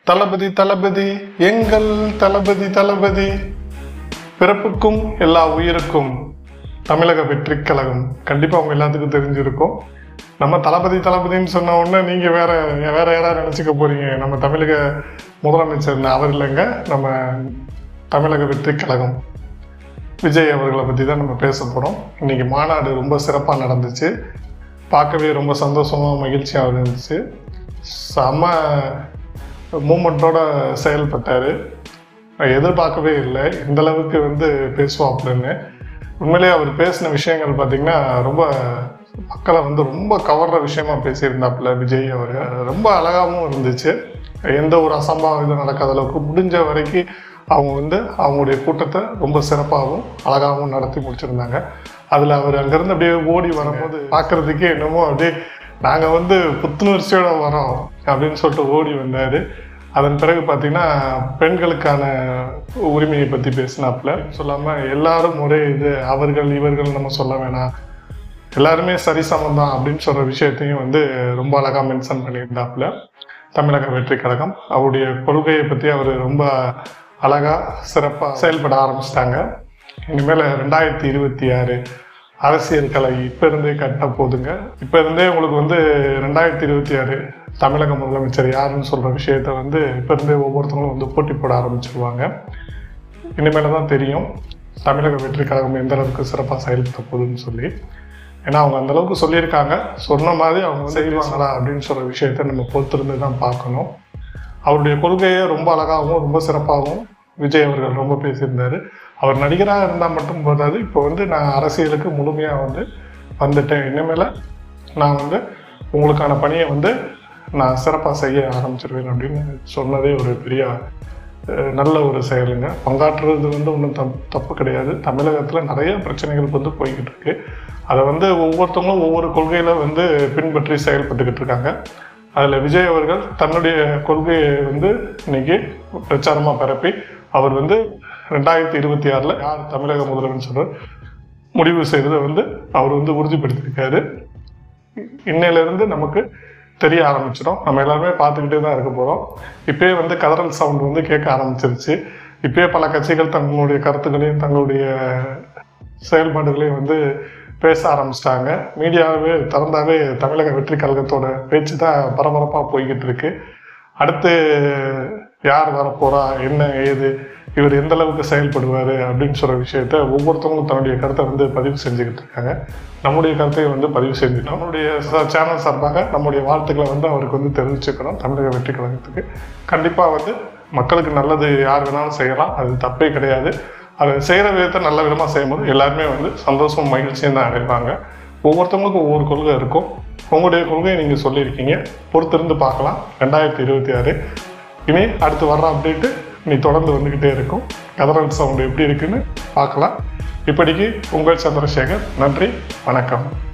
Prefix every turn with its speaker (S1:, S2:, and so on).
S1: தளபதி தளபதி எங்கள் தளபதி தளபதி பிறப்புக்கும் எல்லா உயிருக்கும் தமிழக வெற்றிக் கழகம் கண்டிப்பா அவங்க எல்லாத்துக்கும் தெரிஞ்சிருக்கும் நம்ம தளபதி தளபதின்னு சொன்ன உடனே நீங்க வேற வேற யாராவது நினைச்சுக்க போறீங்க நம்ம தமிழக முதலமைச்சர் அவர் இல்லைங்க நம்ம தமிழக வெற்றிக் கழகம் விஜய் அவர்களை பற்றி தான் நம்ம பேச போகிறோம் இன்னைக்கு மாநாடு ரொம்ப சிறப்பாக நடந்துச்சு பார்க்கவே ரொம்ப சந்தோஷமாக மகிழ்ச்சியாக இருந்துச்சு செம மூமெண்ட்டோட செயல்பட்டார் நான் எதிர்பார்க்கவே இல்லை இந்த அளவுக்கு வந்து பேசுவாப்புலன்னு உண்மையிலேயே அவர் பேசின விஷயங்கள் பார்த்தீங்கன்னா ரொம்ப மக்களை வந்து ரொம்ப கவர்ற விஷயமா பேசியிருந்தாப்புல விஜய் அவர் ரொம்ப அழகாகவும் இருந்துச்சு எந்த ஒரு அசம்பாவிதம் நடக்காத அளவுக்கு முடிஞ்ச வரைக்கும் அவங்க வந்து அவங்களுடைய கூட்டத்தை ரொம்ப சிறப்பாகவும் அழகாகவும் நடத்தி முடிச்சிருந்தாங்க அதில் அவர் அங்கேருந்து அப்படியே ஓடி வரும்போது பார்க்கறதுக்கே என்னமோ அப்படியே நாங்கள் வந்து புத்துணர்ச்சியோட வரோம் அப்படின்னு சொல்லிட்டு ஓடி வந்தார் அதன் பிறகு பார்த்தீங்கன்னா பெண்களுக்கான உரிமையை பற்றி பேசினாப்புல சொல்லாமல் எல்லாரும் ஒரே இது அவர்கள் இவர்கள் நம்ம சொல்ல வேணாம் எல்லாருமே சரிசமம் தான் அப்படின்னு சொல்கிற விஷயத்தையும் வந்து ரொம்ப அழகாக மென்ஷன் பண்ணியிருந்தாப்புல தமிழக வெற்றி கழகம் அவருடைய கொள்கையை பற்றி அவர் ரொம்ப அழகாக சிறப்பாக செயல்பட ஆரம்பிச்சிட்டாங்க இனிமேல் ரெண்டாயிரத்தி இருபத்தி ஆறு அரசியல் கலை இப்போ இருந்தே கட்ட போதுங்க இப்போ இருந்தே உங்களுக்கு வந்து ரெண்டாயிரத்தி இருபத்தி ஆறு தமிழக முதலமைச்சர் யாருன்னு சொல்கிற விஷயத்த வந்து இப்போ இருந்தே ஒவ்வொருத்தவங்களும் வந்து போட்டி போட ஆரம்பிச்சிருவாங்க இனிமேல் தான் தெரியும் தமிழக வெற்றி கழகம் எந்த அளவுக்கு சிறப்பாக செயல்பட போகுதுன்னு சொல்லி ஏன்னா அவங்க அந்த அளவுக்கு சொல்லியிருக்காங்க சொன்ன மாதிரி அவங்க வந்து செய்வாங்களா அப்படின்னு சொல்கிற விஷயத்த நம்ம பொறுத்திருந்து தான் பார்க்கணும் அவருடைய கொள்கையை ரொம்ப அழகாகவும் ரொம்ப சிறப்பாகவும் விஜய் அவர்கள் ரொம்ப பேசியிருந்தாரு அவர் நடிகராக இருந்தால் மட்டும் போதாது இப்போ வந்து நான் அரசியலுக்கு முழுமையாக வந்து வந்துட்டேன் இனிமேல் நான் வந்து உங்களுக்கான பணியை வந்து நான் சிறப்பாக செய்ய ஆரம்பிச்சிருவேன் அப்படின்னு சொன்னதே ஒரு பெரிய அஹ், நல்ல ஒரு செயலுங்க பங்காற்றுறது வந்து ஒன்றும் தப் தப்பு கிடையாது தமிழகத்தில் நிறைய பிரச்சனைகள் வந்து போய்கிட்டு இருக்கு அதை வந்து ஒவ்வொருத்தவங்களும் ஒவ்வொரு கொள்கையில் வந்து பின்பற்றி செயல்பட்டுக்கிட்டு இருக்காங்க அதில் விஜய் அவர்கள் தன்னுடைய கொள்கையை வந்து இன்னைக்கு பிரச்சாரமாக பரப்பி அவர் வந்து ரெண்டாயிரத்தி இருபத்தி ஆறில் யார் தமிழக முதலமைச்சர் முடிவு செய்ததை வந்து அவர் வந்து உறுதிப்படுத்தியிருக்காரு இன்னையிலிருந்து நமக்கு தெரிய ஆரம்பிச்சிடும் நம்ம எல்லாருமே பார்த்துக்கிட்டே தான் இருக்க போகிறோம் இப்பயே வந்து கதறல் சவுண்ட் வந்து கேட்க ஆரம்பிச்சிருச்சு இப்பயே பல கட்சிகள் தங்களுடைய கருத்துக்களையும் தங்களுடைய செயல்பாடுகளையும் வந்து பேச ஆரம்பிச்சிட்டாங்க மீடியாவே திறந்தாவே தமிழக வெற்றி கழகத்தோட பேச்சு தான் பரபரப்பாக போய்கிட்டு இருக்கு அடுத்து யார் வரப்போறா என்ன ஏது இவர் எந்த அளவுக்கு செயல்படுவார் அப்படின்னு சொல்கிற விஷயத்த ஒவ்வொருத்தவங்களும் தன்னுடைய கருத்தை வந்து பதிவு செஞ்சுக்கிட்டு இருக்காங்க நம்முடைய கருத்தையும் வந்து பதிவு செஞ்சுட்டோம் நம்மளுடைய சேனல் சார்பாக நம்முடைய வாழ்த்துக்களை வந்து அவருக்கு வந்து தெரிவிச்சுக்கிறோம் தமிழக வெற்றி கழகத்துக்கு கண்டிப்பாக வந்து மக்களுக்கு நல்லது யார் வேணாலும் செய்யலாம் அது தப்பே கிடையாது அதை செய்கிற விதத்தை நல்ல விதமாக செய்யும்போது எல்லாருமே வந்து சந்தோஷம் மகிழ்ச்சியும் தான் அடைவாங்க ஒவ்வொருத்தவங்களுக்கும் ஒவ்வொரு கொள்கை இருக்கும் உங்களுடைய கொள்கையை நீங்கள் சொல்லியிருக்கீங்க பொறுத்திருந்து பார்க்கலாம் ரெண்டாயிரத்தி இருபத்தி ஆறு இனி அடுத்து வர்ற அப்டேட்டு நீ தொடர்ந்து வந்துக்கிட்டே இருக்கும் கதறல் சவுண்டு எப்படி இருக்குன்னு பார்க்கலாம் இப்படிக்கு உங்கள் சந்திரசேகர் நன்றி வணக்கம்